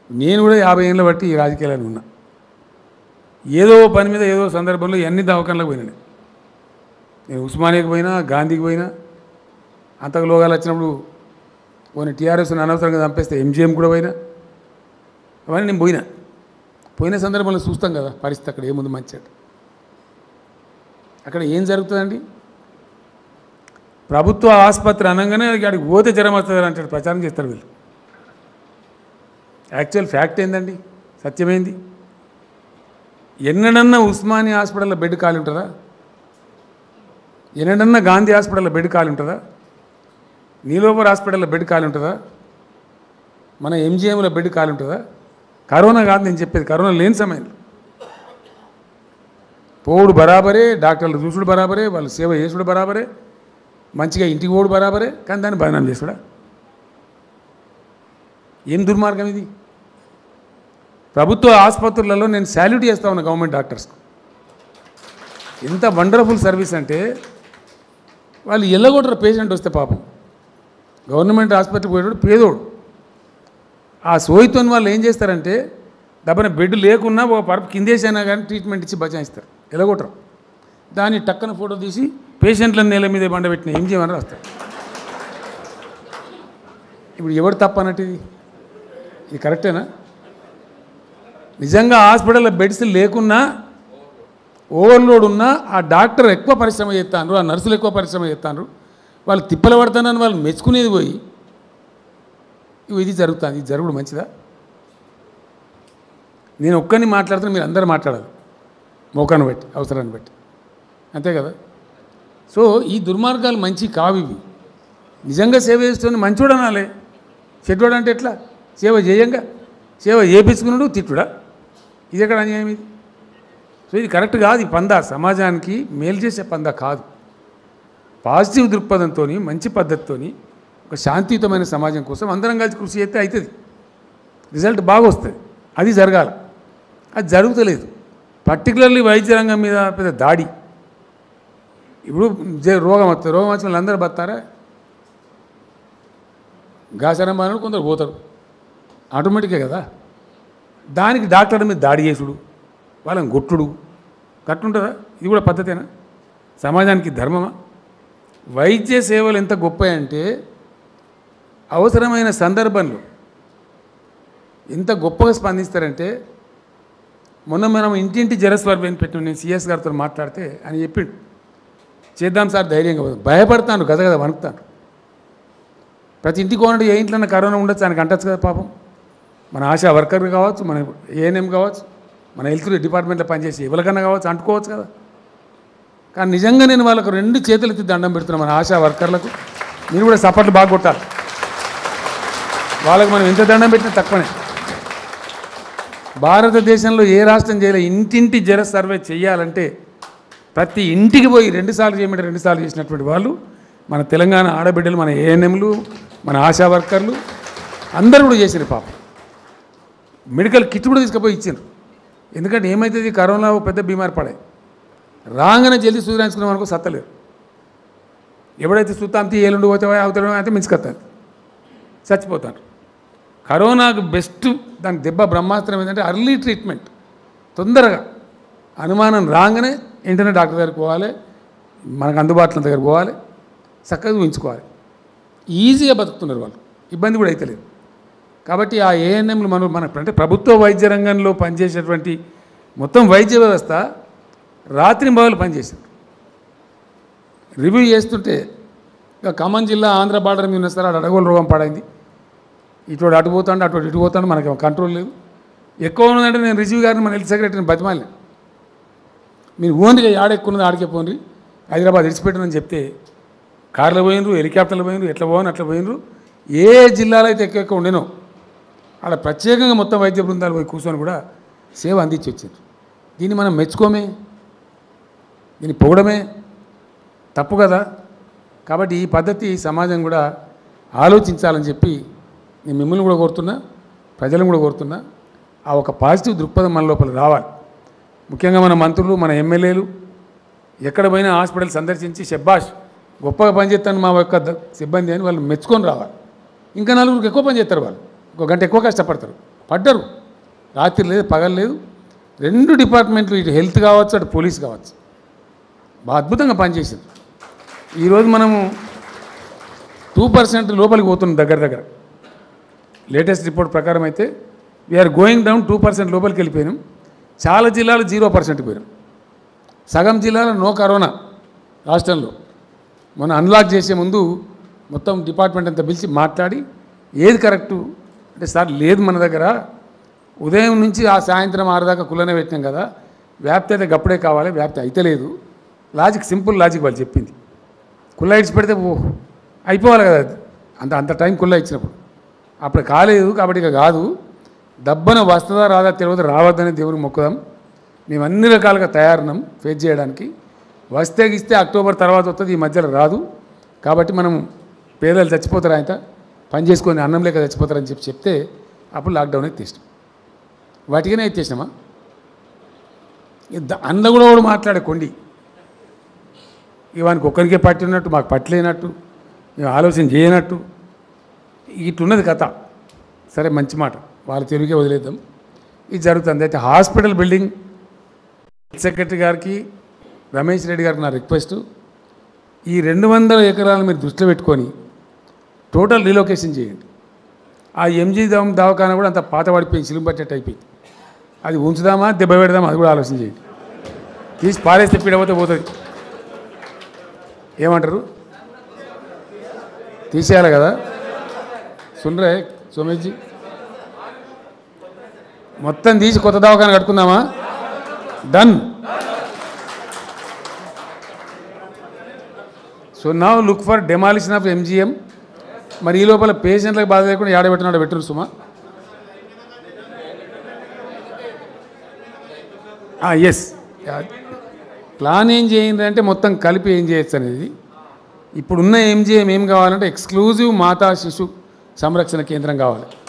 నేను కూడా యాభై ఏళ్ళ బట్టి ఈ రాజకీయాలను ఉన్నా ఏదో పని మీద ఏదో సందర్భంలో ఎన్ని దవాఖానలకు పోయినా నేను. నేను ఉస్మానియాకి పోయినా గాంధీకి పోయినా అంతకు లోగాలు వచ్చినప్పుడు పోయిన టీఆర్ఎస్ అనవసరంగా చంపేస్తే ఎంజిఎం కూడా పోయినా అవన్నీ నేను పోయినా పోయిన సందర్భంలో చూస్తాం కదా పరిస్థితి అక్కడ ఏముంది మంచి అక్కడ ఏం జరుగుతుందండి ప్రభుత్వ ఆసుపత్రి అనగానే అక్కడికి పోతే జ్వరం వస్తుంది అంటాడు ప్రచారం చేస్తారు వీళ్ళు యాక్చువల్ ఫ్యాక్ట్ ఏందండి సత్యమైంది ఎన్నడన్నా ఉస్మానియా హాస్పిటల్లో బెడ్ ఖాళీ ఉంటుందా ఎన్నడన్నా గాంధీ హాస్పిటల్లో బెడ్ ఖాళీ ఉంటుందా నీలోపర్ హాస్పిటల్లో బెడ్ ఖాళీ ఉంటుందా మన ఎంజిఎంలో బెడ్ ఖాళీ ఉంటుందా కరోనా కాదు నేను చెప్పేది కరోనా లేని సమయంలో పోవుడు బరాబరే డాక్టర్లు చూసుడు బరాబరే వాళ్ళు సేవ చేసుడు బరాబరే మంచిగా ఇంటికి పోడు బరాబరే కానీ దాన్ని బదనాం చేసుడా ఏం దుర్మార్గం ఇది ప్రభుత్వ ఆసుపత్రులలో నేను శాల్యూట్ చేస్తా ఉన్నా గవర్నమెంట్ డాక్టర్స్కు ఎంత వండర్ఫుల్ సర్వీస్ అంటే వాళ్ళు ఎల్లగొట్టరు పేషెంట్ వస్తే పాపం గవర్నమెంట్ హాస్పిటల్కి పోయేటోడు పేదోడు ఆ సోయితో వాళ్ళు ఏం చేస్తారంటే దబ్బన బెడ్ లేకున్నా ఒక పరుపు కిందేసైనా కానీ ట్రీట్మెంట్ ఇచ్చి బచాయిస్తారు ఎలగొట్టరు దాన్ని టక్కన ఫోటో తీసి పేషెంట్లను నేల మీద బండబెట్టిన ఏం చేయమని రాస్తారు ఇప్పుడు ఎవరు తప్పు అన్నట్టు ఇది ఇది కరెక్టేనా నిజంగా హాస్పిటల్లో బెడ్స్ లేకున్నా ఓవర్లోడ్ ఉన్నా ఆ డాక్టర్ ఎక్కువ పరిశ్రమ చేస్తాను ఆ నర్సులు ఎక్కువ పరిశ్రమ చేస్తాను వాళ్ళు తిప్పలు పడతానని వాళ్ళు మెచ్చుకునేది పోయి ఇవి ఇది జరుగుతుంది ఇది జరుగుడు మంచిదా నేను ఒక్కరిని మాట్లాడుతున్నా మీరు అందరూ మాట్లాడాలి మోకాన్ని బట్టి అవసరాన్ని బట్టి అంతే కదా సో ఈ దుర్మార్గాలు మంచి కావు ఇవి నిజంగా సేవ చేస్తున్న మంచోడు అనాలే చెడ్డోడు అంటే ఎట్లా సేవ చేయంగా సేవ చేపించుకున్నాడు తిట్టుడా ఇది ఎక్కడ అన్యాయం ఇది సో ఇది కరెక్ట్ కాదు ఈ పందా సమాజానికి మేలు చేసే పందా కాదు పాజిటివ్ దృక్పథంతో మంచి పద్ధతితో ఒక శాంతియుతమైన సమాజం కోసం అందరం కలిసి కృషి చేస్తే అవుతుంది రిజల్ట్ బాగా వస్తుంది అది జరగాలి అది జరుగుతలేదు పర్టికులర్లీ వైద్య రంగం మీద పెద్ద దాడి ఇప్పుడు జే- రోగం వస్తుంది రోగం వచ్చిన వాళ్ళు అందరూ బతారా గాసరం బాగా కొందరు పోతారు ఆటోమేటికే కదా దానికి డాక్టర్ మీద దాడి చేసుడు వాళ్ళని గొట్టుడు గట్టుంటుందా ఇది కూడా పద్ధతేనా సమాజానికి ధర్మమా వైద్య సేవలు ఎంత గొప్ప అంటే అవసరమైన సందర్భంలో ఎంత గొప్పగా స్పందిస్తారంటే మొన్న మనం ఇంటింటి జరస్వర్వేని పెట్టి నేను సిఎస్ గారితో మాట్లాడితే అని చెప్పిండు చేద్దాం సార్ ధైర్యంగా పోదాం. భయపడతాను గద గద వణుకుతాను ప్రతి ఇంటికి కొనండి ఏ ఇంట్లో కరోనా ఉండొచ్చు ఆయనకు అంటచ్చు కదా పాపం మన ఆశా వర్కర్ కావచ్చు మన ఏఎన్ఎం కావచ్చు మన హెల్త్ డిపార్ట్మెంట్లో పనిచేసి ఎవరికన్నా కావచ్చు అంటుకోవచ్చు కదా కానీ నిజంగా నేను వాళ్ళకు రెండు చేతులు ఎత్తి దండం పెడుతున్నా మన ఆశా వర్కర్లకు మీరు కూడా సపోర్ట్లు బాగా కొట్టాలి వాళ్ళకు మనం ఎంత దండం పెట్టినా తక్కువనే భారతదేశంలో ఏ రాష్ట్రం చేయలే ఇంటింటి జర సర్వే చేయాలంటే ప్రతి ఇంటికి పోయి రెండుసార్లు చేయమంటే రెండుసార్లు చేసినటువంటి వాళ్ళు మన తెలంగాణ ఆడబిడ్డలు మన ఏఎన్ఎంలు మన ఆశా వర్కర్లు అందరూ కూడా చేసారు పాపం మెడికల్ కిట్ కూడా తీసుకుపోయి ఇచ్చారు ఎందుకంటే ఏమవుతుంది కరోనా ఓ పెద్ద బీమారి పడాయి రాగానే జల్దీ సూర్యాంచుకున్నాం అనుకో సత్తలేరు ఎవడైతే సుత్తాంతి ఏలుండి పోతే అవుతాడో అయితే మించుకొస్తాను చచ్చిపోతారు కరోనాకు బెస్ట్ దానికి దెబ్బ బ్రహ్మాస్త్రం ఏంటంటే అర్లీ ట్రీట్మెంట్ తొందరగా అనుమానం రాగానే వెంటనే డాక్టర్ దగ్గరికి పోవాలి మనకు అందుబాటులో దగ్గరికి పోవాలి చక్కగా ఉంచుకోవాలి ఈజీగా బతుకుతున్నారు వాళ్ళు ఇబ్బంది కూడా అవుతలేదు కాబట్టి ఆ ఏఎన్ఎంలు మనం మన అంటే ప్రభుత్వ వైద్య రంగంలో పనిచేసేటువంటి మొత్తం వైద్య వ్యవస్థ రాత్రి మొదలు పనిచేసింది రివ్యూ చేస్తుంటే ఇక ఖమ్మం జిల్లా ఆంధ్ర బార్డర్ మీద ఉన్న సార్ ఆడ అడగోలు రోగం పడైంది ఇటు అటు పోతాడు అటు ఇటు పోతాడు మనకి కంట్రోల్ లేదు ఎక్కువ ఉన్నదంటే నేను రిజీవ్ గారిని మన హెల్త్ సెక్రటరీని బతిమాలి మీరు ఓన్గా ఆడ ఎక్కువ ఉన్నది ఆడికే పోండి హైదరాబాద్ విడిచిపెట్టనని చెప్తే కార్లో పోయినరు హెలికాప్టర్లో పోయినరు ఎట్లా పోను అట్లా పోయినరు ఏ జిల్లాలో అయితే ఎక్కువ ఎక్కువ ఉండేనో ఆడ ప్రత్యేకంగా మొత్తం వైద్య బృందాలు పోయి కూర్చొని కూడా సేవ అందించి వచ్చారు దీన్ని మనం మెచ్చుకోమే దీన్ని పొగడమే తప్పు కదా కాబట్టి ఈ పద్ధతి సమాజం కూడా ఆలోచించాలని చెప్పి నేను మిమ్మల్ని కూడా కోరుతున్నా ప్రజలను కూడా కోరుతున్నా ఆ ఒక పాజిటివ్ దృక్పథం మన లోపల రావాలి ముఖ్యంగా మన మంత్రులు మన ఎమ్మెల్యేలు ఎక్కడ పోయినా హాస్పిటల్ సందర్శించి షెబ్బాష్ గొప్పగా పనిచేస్తాను మా యొక్క ద- సిబ్బంది అని వాళ్ళు మెచ్చుకొని రావాలి ఇంకా నలుగురికి ఎక్కువ పని చేస్తారు వాళ్ళు ఒక గంట ఎక్కువ కష్టపడతారు పడ్డరు రాత్రి లేదు పగలు లేదు రెండు డిపార్ట్మెంట్లు ఇటు హెల్త్ కావచ్చు అటు పోలీస్ కావచ్చు బాగా అద్భుతంగా పనిచేసింది ఈరోజు మనము టూ పర్సెంట్ లోపలికి పోతున్నాం దగ్గర దగ్గర లేటెస్ట్ రిపోర్ట్ ప్రకారం అయితే we're going down two percent లోపలికి వెళ్ళిపోయినాం చాలా జిల్లాలు జీరో పర్సెంట్ పోయినాం సగం జిల్లాలో నో కరోనా రాష్ట్రంలో మనం అన్లాక్ చేసే ముందు మొత్తం డిపార్ట్మెంట్ అంతా పిలిచి మాట్లాడి ఏది కరెక్టు అంటే సార్ లేదు మన దగ్గర ఉదయం నుంచి ఆ సాయంత్రం ఆరు దాకా కుల్లనే పెట్టినాం కదా వ్యాప్తి అయితే గప్పుడే కావాలి వ్యాప్తి అయితే లేదు లాజిక్ సింపుల్ లాజిక్ వాళ్ళు చెప్పింది కుల్ల ఇచ్చి పెడితే ఓ అయిపోవాలి కదా అది. అంత అంత టైం కుల్ల ఇచ్చినప్పుడు అప్పుడు కాలేదు కాబట్టి ఇక కాదు దబ్బన వస్తుందా రాదా తెలియదు రావద్దని దేవుని మొక్కుదాం మేము అన్ని రకాలుగా తయారున్నాం ఫేస్ చేయడానికి వస్తే ఇస్తే అక్టోబర్ తర్వాత వస్తుంది ఈ మధ్యలో రాదు కాబట్టి మనం పేదలు చచ్చిపోతారు ఆయన పని చేసుకొని అన్నం లేక చచ్చిపోతారని చెప్పి చెప్తే అప్పుడు లాక్డౌన్ అయితే తీసినాం వాటికనే ఎత్తేసినామా అన్న కూడా కూడా మాట్లాడే కొండి ఇవానికి ఒక్కరికే పట్టినట్టు మాకు పట్టలేనట్టు మేము ఆలోచన చేయనట్టు ఇట్లున్నది కథ సరే మంచి మాట వాళ్ళ తెలుగుకే వదిలేద్దాం ఇది జరుగుతుంది అయితే హాస్పిటల్ బిల్డింగ్ హెల్త్ సెక్రటరీ గారికి రమేష్ రెడ్డి గారికి నా రిక్వెస్ట్ ఈ రెండు వందల ఎకరాలను మీరు దృష్టిలో పెట్టుకొని టోటల్ రీలొకేషన్ చేయండి ఆ ఎంజీ దవం దవాఖాన కూడా అంత పాత పడిపోయింది సిలుం పట్టేట్టు అయిపోయింది అది ఉంచుదామా దెబ్బ పెడదామా అది కూడా ఆలోచన చేయండి తీసి పారేస్తే పీడపోతే పోతుంది ఏమంటారు తీసేయాలి కదా సుండ్రే సోమేష్జీ మొత్తం తీసి కొత్త దవాఖాన కట్టుకుందామా డన్ సో నా look for demolition of MGM మరి ఈ లోపల పేషెంట్లకు బాధ లేకుండా ఏడబెట్టినాడు పెట్టరు సుమా ఎస్ ప్లాన్ ఏం చేయండి అంటే మొత్తం కలిపి ఏం చేయొచ్చు అనేది ఇప్పుడున్న ఎంజిఎం ఏం కావాలంటే ఎక్స్క్లూజివ్ మాతా శిశు సంరక్షణ కేంద్రం కావాలి